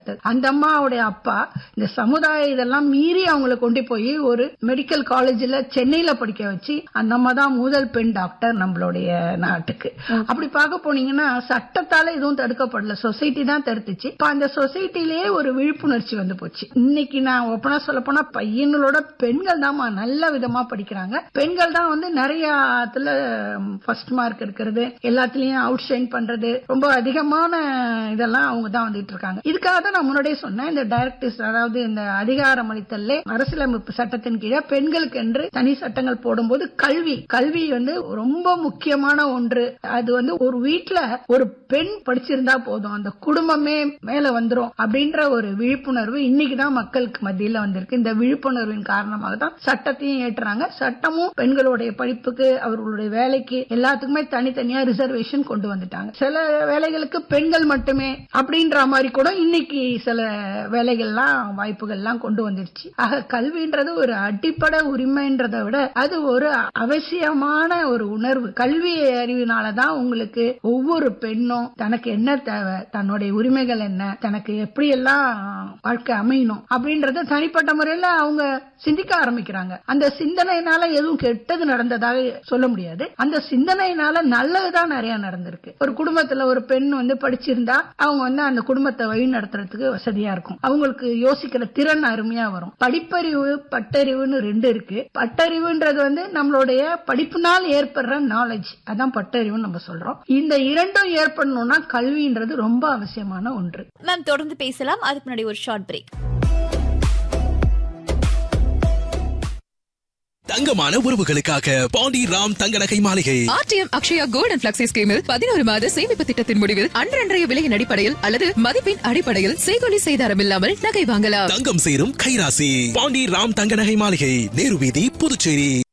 அந்த அம்மாவுடைய அப்பா இந்த சமுதாய இதெல்லாம் மீறி அவங்கள கொண்டு போய் ஒரு மெடிக்கல் காலேஜ்ல சென்னையில படிக்க வச்சு அந்த அம்மா தான் முதல் பெண் டாக்டர் நம்மளுடைய நாட்டுக்கு அப்படி பார்க்க போனீங்கன்னா சட்டத்தால எதுவும் தடுக்கப்படல சொசைட்டி தான் தடுத்துச்சு இப்ப அந்த சொசைட்டிலேயே ஒரு விழிப்புணர்ச்சி வந்து போச்சு இன்னைக்கு நான் ஒப்பனா சொல்ல போனா பையங்களோட பெண்கள் தான் நல்ல விதமா படிக்கிறாங்க பெண்கள் தான் வந்து நிறைய ஃபர்ஸ்ட் மார்க் எடுக்கிறது எல்லாத்துலயும் அவுட் ஷைன் பண்றது ரொம்ப அதிகமான இதெல்லாம் அவங்க தான் வந்துட்டு இருக்காங்க இதுக்காக தான் நான் முன்னாடியே சொன்னேன் இந்த டைரக்டிவ்ஸ் அதாவது இந்த அதிகாரம் அளித்தல்ல அரசியலமைப்பு சட்டத்தின் கீழே பெண்களுக்கு என்று தனி சட்டங்கள் போடும்போது கல்வி கல்வி வந்து ரொம்ப முக்கியமான ஒன்று அது வந்து ஒரு வீட்டுல ஒரு பெண் படிச்சிருந்தா போதும் அந்த குடும்பமே மேல வந்துரும் அப்படின்ற ஒரு விழிப்புணர்வு இன்னைக்கு தான் மக்களுக்கு மத்தியில வந்திருக்கு இந்த விழிப்புணர்வின் காரணமாக தான் சட்டத்தையும் ஏற்றுறாங்க சட்டமும் பெண்களுடைய படிப்புக்கு அவர்களுடைய வேலைக்கு எல்லாத்துக்குமே தனித்தனியா ரிசர்வேஷன் கொண்டு வந்துட்டாங்க சில வேலைகளுக்கு பெண்கள் மட்டுமே அப்படின்ற மாதிரி கூட இன்னைக்கு சில வேலைகள்லாம் வாய்ப்புகள்லாம் கொண்டு வந்துருச்சு ஆக கல்வின்றது ஒரு அடிப்படை உரிமைன்றதை விட அது ஒரு அவசியமான ஒரு உணர்வு கல்வி அறிவினாலதான் உங்களுக்கு ஒவ்வொரு பெண்ணும் தனக்கு என்ன தேவை தன்னுடைய உரிமைகள் என்ன தனக்கு எப்படி எல்லாம் வாழ்க்கை அமையணும் அப்படின்றத தனிப்பட்ட முறையில அவங்க சிந்திக்க ஆரம்பிக்கிறாங்க அந்த சிந்தனையினால எதுவும் கெட்டது நடந்ததாக சொல்ல முடியாது அந்த சிந்தனையினால நல்லதுதான் நிறைய நடந்திருக்கு ஒரு குடும்பத்துல ஒரு பெண் வந்து படிச்சிருந்தா அவங்க வந்து அந்த குடும்பத்தை வழி நடத்துறதுக்கு வசதியா இருக்கும் அவங்களுக்கு யோசிக்கிற திறன் அருமையா வரும் படிப்பறிவு பட்டறிவுன்னு ரெண்டு இருக்கு பட்டறிவுன்றது வந்து நம்மளுடைய படிப்புனால் ஏற்படுற நாலேஜ் அதான் பட்டறிவுன்னு நம்ம சொல்றோம் இந்த இரண்டும் ஏற்படணும்னா கல்வின்றது ரொம்ப அவசியமான ஒன்று மேம் தொடர்ந்து பேசலாம் அதுக்கு முன்னாடி ஒரு ஷார்ட் பிரேக் தங்கமான உறவுகளுக்காக பாண்டி ராம் தங்க நகை மாளிகை RTM Akshaya gold and flexi ஸ்கீமில் பதினோரு மாத சேமிப்பு திட்டத்தின் முடிவில் அன்றன்றைய விலையின் அடிப்படையில் அல்லது மதிப்பின் அடிப்படையில் செய்கொலி செய்தாரம் இல்லாமல் நகை வாங்கலாம் தங்கம் சேரும் கைராசி பாண்டி ராம் தங்க நகை மாளிகை நேரு வீதி புதுச்சேரி